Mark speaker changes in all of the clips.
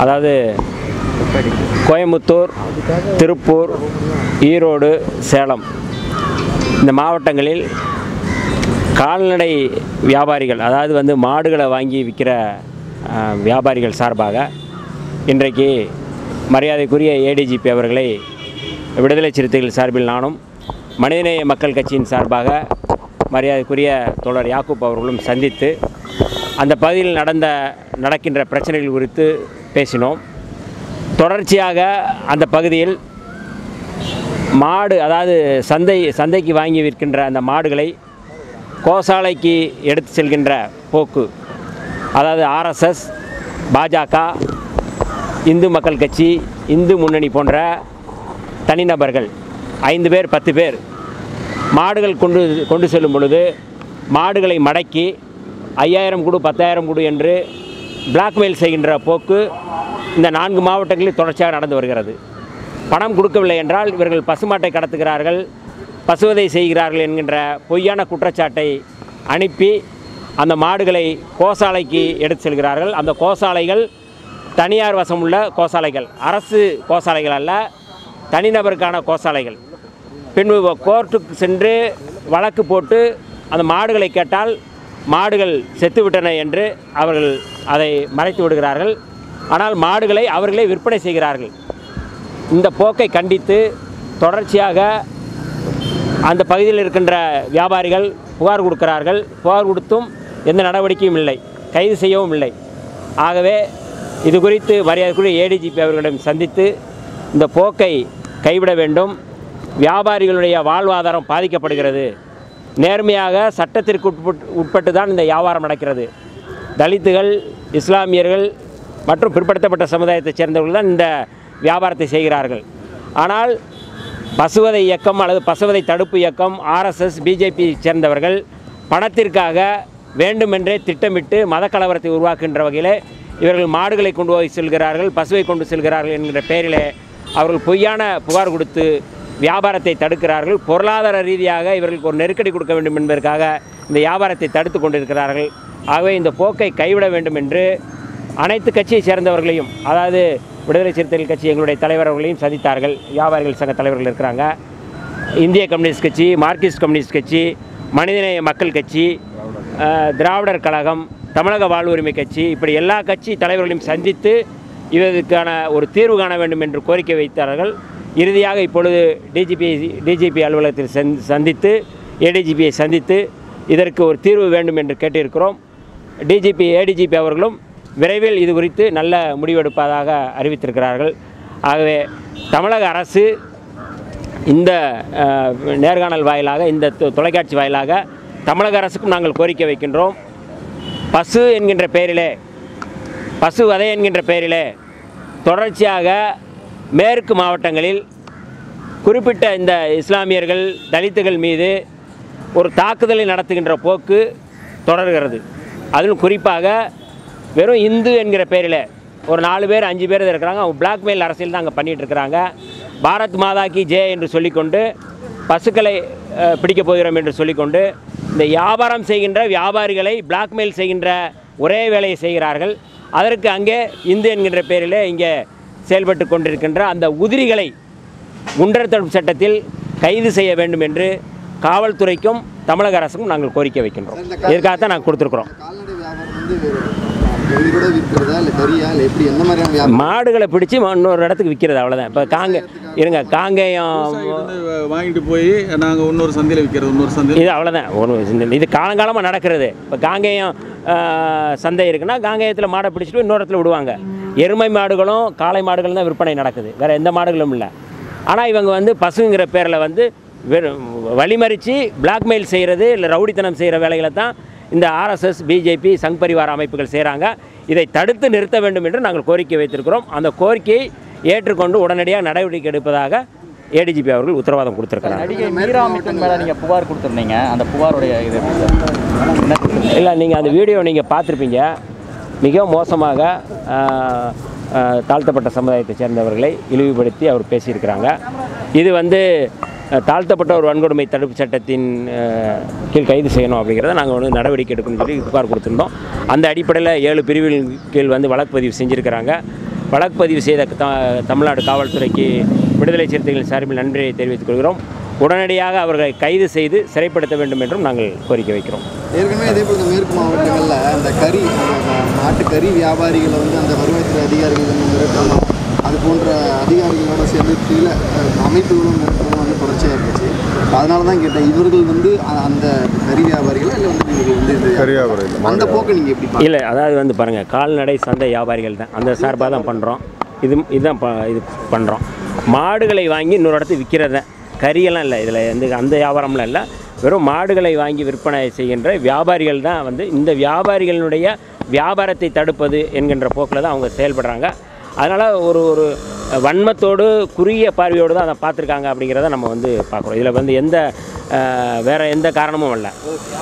Speaker 1: அதாவது கோயம்புத்தூர் திருப்பூர் ஈரோடு சேலம் இந்த மாவட்டங்களில் கால்நடை வியாபாரிகள் அதாவது வந்து மாடுகளை வாங்கி விற்கிற அஹ், வியாபாரிகள் சார்பாக இன்றைக்கு மரியாதைக்குரிய ஏடிஜிபி அவர்களை விடுதலை சிறுத்தைகள் சார்பில் நானும் மனிதநேய மக்கள் கட்சியின் சார்பாக மரியாதைக்குரிய தோழர் யாக்கூப் அவர்களும் சந்தித்து அந்த பகுதியில் நடந்த நடக்கின்ற பிரச்சனைகள் குறித்து பேசினோம் தொடர்ச்சியாக அந்த பகுதியில் மாடு அதாவது சந்தை சந்தைக்கு வாங்கி விற்கின்ற அந்த மாடுகளை கோசாலைக்கு எடுத்து செல்கின்ற போக்கு அதாவது ஆர்எஸ்எஸ் பாஜக இந்து மக்கள் கட்சி இந்து முன்னணி போன்ற தனிநபர்கள் ஐந்து பேர் பத்து பேர் மாடுகள் கொண்டு கொண்டு செல்லும் பொழுது மாடுகளை மடக்கி ஐயாயிரம் கொடு பத்தாயிரம் கொடு என்று பிளாக்மெயில் செய்கின்ற போக்கு இந்த நான்கு மாவட்டங்களில் தொடர்ச்சியாக நடந்து வருகிறது பணம் கொடுக்கவில்லை என்றால் இவர்கள் பசுமாட்டை கடத்துகிறார்கள் பசுவதை செய்கிறார்கள் என்கின்ற பொய்யான குற்றச்சாட்டை அனுப்பி அந்த மாடுகளை கோசாலைக்கு எடுத்து செல்கிறார்கள் அந்த கோசாலைகள் தனியார் வசமுள்ள கோசாலைகள் அரசு கோசாலைகள் அல்ல தனிநபருக்கான கோசாலைகள் பின்பு கோர்ட்டுக்கு சென்று வழக்கு போட்டு அந்த மாடுகளை கேட்டால் மாடுகள் செத்துவிட்டன என்று அவர்கள் அதை மறைத்து விடுகிறார்கள் ஆனால் மாடுகளை அவர்களே விற்பனை செய்கிறார்கள் இந்த போக்கை கண்டித்து தொடர்ச்சியாக அந்த பகுதியில் இருக்கின்ற வியாபாரிகள் புகார் கொடுக்கிறார்கள் புகார் கொடுத்தும் எந்த நடவடிக்கையும் இல்லை கைது செய்யவும் இல்லை ஆகவே இது குறித்து மரியாதைக்குரிய ஏடிஜிபி அவர்களிடம் சந்தித்து இந்த போக்கை கைவிட வேண்டும் வியாபாரிகளுடைய வாழ்வாதாரம் பாதிக்கப்படுகிறது நேர்மையாக சட்டத்திற்கு உட்பட்டு உட்பட்டு தான் இந்த வியாபாரம் நடக்கிறது தலித்துகள் இஸ்லாமியர்கள் மற்றும் பிற்படுத்தப்பட்ட சமுதாயத்தைச் சேர்ந்தவர்கள் தான் இந்த வியாபாரத்தை செய்கிறார்கள் ஆனால் பசுவதை இயக்கம் அல்லது பசுவதை தடுப்பு இயக்கம் ஆர்எஸ்எஸ் பிஜேபி சேர்ந்தவர்கள் பணத்திற்காக வேண்டுமென்றே திட்டமிட்டு மத கலவரத்தை உருவாக்குகின்ற வகையில் இவர்கள் மாடுகளை கொண்டு போய் செல்கிறார்கள் பசுவை கொண்டு செல்கிறார்கள் என்கிற பெயரிலே அவர்கள் பொய்யான புகார் கொடுத்து வியாபாரத்தை தடுக்கிறார்கள் பொருளாதார ரீதியாக இவர்களுக்கு ஒரு நெருக்கடி கொடுக்க வேண்டும் என்பதற்காக இந்த வியாபாரத்தை தடுத்து கொண்டிருக்கிறார்கள் ஆகவே இந்த போக்கை கைவிட வேண்டும் என்று அனைத்து கட்சியை சேர்ந்தவர்களையும் அதாவது விடுதலை சிறுத்தைகள் கட்சி எங்களுடைய தலைவர் அவர்களையும் சந்தித்தார்கள் வியாபாரிகள் சங்க தலைவர்கள் இருக்கிறாங்க இந்திய கம்யூனிஸ்ட் கட்சி மார்க்சிஸ்ட் கம்யூனிஸ்ட் கட்சி மனிதநேய மக்கள் கட்சி அஹ், திராவிடர் கழகம் தமிழக வாழ்வுரிமை கட்சி இப்படி எல்லா கட்சி தலைவர்களையும் சந்தித்து இதற்கான ஒரு தீர்வு காண வேண்டும் என்று கோரிக்கை வைத்தார்கள் இறுதியாக இப்பொழுது டிஜிபி டிஜிபி அலுவலகத்தில் சந் சந்தித்து ஏடிஜிபியை சந்தித்து இதற்கு ஒரு தீர்வு வேண்டும் என்று கேட்டிருக்கிறோம் டிஜிபி ஏடிஜிபி அவர்களும் விரைவில் இது குறித்து நல்ல முடிவெடுப்பதாக அறிவித்திருக்கிறார்கள் ஆகவே தமிழக அரசு இந்த அஹ், நேர்காணல் வாயிலாக இந்த தொ- தொலைக்காட்சி வாயிலாக தமிழக அரசுக்கும் நாங்கள் கோரிக்கை வைக்கின்றோம் பசு என்கின்ற பெயரிலே பசு வதை என்கின்ற பெயரிலே தொடர்ச்சியாக மேற்கு மாவட்டங்களில் குறிப்பிட்ட இந்த இஸ்லாமியர்கள் தலித்துகள் மீது ஒரு தாக்குதலை நடத்துகின்ற போக்கு தொடர்கிறது அதிலும் குறிப்பாக வெறும் இந்து என்கிற பெயரில் ஒரு நாலு பேர் அஞ்சு பேர் இருக்கிறாங்க அவங்க பிளாக்மெயில் அரசியல் தான் அங்கே பண்ணிகிட்டு இருக்கிறாங்க பாரத் மாதா கி ஜே என்று சொல்லிக்கொண்டு பசுக்களை அஹ், பிடிக்கப் போகிறோம் என்று சொல்லிக்கொண்டு இந்த வியாபாரம் செய்கின்ற வியாபாரிகளை பிளாக்மெயில் செய்கின்ற ஒரே வேலையை செய்கிறார்கள் அதற்கு அங்கே இந்து என்கின்ற பெயரிலே இங்கே செயல்பட்டு கொண்டிருக்கின்ற அந்த உதிரிகளை குண்டர் தடுப்பு சட்டத்தில் கைது செய்ய வேண்டும் என்று காவல்துறைக்கும் தமிழக அரசுக்கும் நாங்கள் கோரிக்கை வைக்கின்றோம் இதற்காகத்தான் நாங்கள் கொடுத்துருக்குறோம்
Speaker 2: கால்நடை வியாபாரம் வந்து உயிரோட விற்கிறதா இல்லை கறியா இல்லை எப்படி எந்த மாதிரியான வியாபாரம்
Speaker 1: மாடுகளை பிடிச்சி இன்னொரு இடத்துக்கு விற்கிறது அவ்வளோதான் இப்போ காங்க இருங்க காங்கேயம்
Speaker 3: வந்து வாங்கிட்டு போய் நாங்கள் இன்னொரு சந்தையில் விற்கிறது இன்னொரு சந்தையில்
Speaker 1: இது அவ்வளோதான் ஒரு இது காலங்காலமாக நடக்கிறது இப்போ காங்கேயம் ஆ, சந்தை இருக்குன்னா காங்கேயத்தில் மாடை பிடிச்சிட்டு போய் இன்னொரு இடத்துல விடுவாங்க எருமை மாடுகளும் காளை மாடுகளும் தான் விற்பனை நடக்குது வேறு எந்த மாடுகளும் இல்லை ஆனால் இவங்க வந்து பசுங்கிற பேரில் வந்து வெறும் வழிமறித்து பிளாக்மெயில் செய்கிறது இல்லை ரவுடித்தனம் செய்கிற வேலைகளை தான் இந்த ஆர்எஸ்எஸ் பிஜேபி சங் பரிவார அமைப்புகள் செய்கிறாங்க இதை தடுத்து நிறுத்த வேண்டும் என்று நாங்கள் கோரிக்கை வைத்திருக்கிறோம் அந்த கோரிக்கையை ஏற்றுக்கொண்டு உடனடியாக நடவடிக்கை எடுப்பதாக ஏடிஜிபி அவர்கள் உத்தரவாதம் கொடுத்திருக்கிறாங்க
Speaker 4: நடிகை மீரா மிட்டன் மேலே நீங்கள் புகார் கொடுத்துருந்தீங்க அந்த புகாருடைய இது எப்படி சார் என்ன
Speaker 1: இல்லை நீங்கள் அந்த வீடியோ நீங்கள் பார்த்துருப்பீங்க மிக மோசமாக ஆஹ், ஆஹ், தாழ்த்தப்பட்ட சமுதாயத்தை சேர்ந்தவர்களை இழிவுபடுத்தி அவர் பேசியிருக்கிறாங்க இது வந்து அஹ், தாழ்த்தப்பட்ட ஒரு வன்கொடுமை தடுப்பு சட்டத்தின் அஹ், கீழ் கைது செய்யணும் அப்படிங்கிறத நாங்கள் வந்து நடவடிக்கை எடுக்கணும்னு சொல்லி புகார் கொடுத்துருந்தோம் அந்த அடிப்படையில் ஏழு பிரிவின் கீழ் வந்து வழக்கு பதிவு செஞ்சுருக்கிறாங்க வழக்கு பதிவு செய்த த தமிழ்நாடு காவல்துறைக்கு விடுதலை சிறுத்தைகள் சார்பில் நன்றியை தெரிவித்துக் கொள்கிறோம் உடனடியாக அவர்களை கைது செய்து சிறைப்படுத்த வேண்டும் என்றும் நாங்கள் கோரிக்கை வைக்கிறோம்
Speaker 2: ஏற்கனவே இதே போல் இந்த மேற்கு மாவட்டங்களில் அந்த கறி அந்த ம- மாட்டுக்கறி வியாபாரிகளை வந்து அந்த வருவாய்த்துறை அதிகாரிகள் வந்து மிரட்டணும் அது போன்ற அதிகாரிகளோட சேர்ந்து சில அஹ், அமைப்புகளும் மிரட்டணும் வந்து தொடர்ச்சியாக இருந்துச்சு அதனால தான் கேட்டேன் இவர்கள் வந்து அ- அந்த கறி வியாபாரிகளா இல்லை வந்து இவர்கள் வந்து இந்த
Speaker 5: கரியாபுரம்
Speaker 2: அந்த போக்கை நீங்கள் எப்படி பார்க்க
Speaker 1: இல்லை அதாவது வந்து பாருங்கள் கால்நடை சந்தை வியாபாரிகள் தான் அந்த சார்பாக தான் பண்ணுறோம் இது இதுதான் ப இது பண்ணுறோம் மாடுகளை வாங்கி இன்னொரு இடத்துக்கு விற்கிறது தான் கறியெல்லாம் இல்லை இதில் வந்து அந்த வியாபாரம்லாம் இல்லை வெறும் மாடுகளை வாங்கி விற்பனை செய்கின்ற வியாபாரிகள் தான் வந்து இந்த வியாபாரிகளுடைய வியாபாரத்தை தடுப்பது என்கின்ற போக்கில் தான் அவங்க செயல்படுறாங்க அதனால் ஒரு ஒரு வன்மத்தோடு குறுகிய பார்வையோடு தான் அதை பார்த்துருக்காங்க அப்படிங்கிறத நம்ம வந்து பார்க்குறோம் இதில் வந்து எந்த அஹ், வேற எந்த காரணமும் இல்லை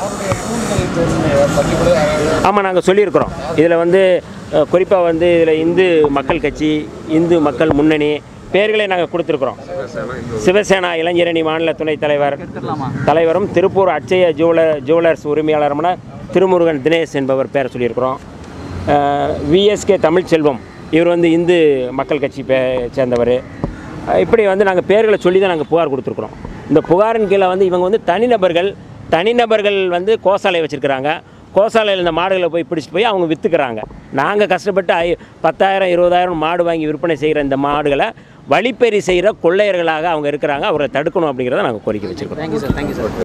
Speaker 1: ஆமாம் நாங்கள் சொல்லியிருக்கிறோம் இதில் வந்து குறிப்பாக வந்து இதில் இந்து மக்கள் கட்சி இந்து மக்கள் முன்னணி பேர்களை நாங்கள் கொடுத்துருக்குறோம் சிவசேனா இளைஞரணி மாநில துணைத் தலைவர் தலைவரும் திருப்பூர் அட்சய ஜுவலர் ஜுவலர்ஸ் உரிமையாளருமான திருமுருகன் தினேஷ் என்பவர் பேரை சொல்லியிருக்கிறோம் விஎஸ்கே தமிழ்ச்செல்வம் இவர் வந்து இந்து மக்கள் கட்சி பே சேர்ந்தவர் அஹ் இப்படி வந்து நாங்கள் பேர்களை சொல்லி தான் நாங்கள் புகார் கொடுத்துருக்குறோம் இந்த புகாரின் கீழே வந்து இவங்க வந்து தனிநபர்கள் தனிநபர்கள் வந்து கோசாலை வச்சுருக்கிறாங்க கோசாலையில் இந்த மாடுகளை போய் பிடிச்சிட்டு போய் அவங்க விற்றுக்கிறாங்க நாங்கள் கஷ்டப்பட்டு ஐ பத்தாயிரம் இருபதாயிரம் மாடு வாங்கி விற்பனை செய்கிற இந்த மாடுகளை வழிப்பறி செய்கிற கொள்ளையர்களாக அவங்க இருக்கிறாங்க அவரை தடுக்கணும் அப்படிங்கிறத நாங்கள் கோரிக்கை வச்சுருக்கோம்
Speaker 4: தேங்க்யூ சார் தேங்க்யூ சார்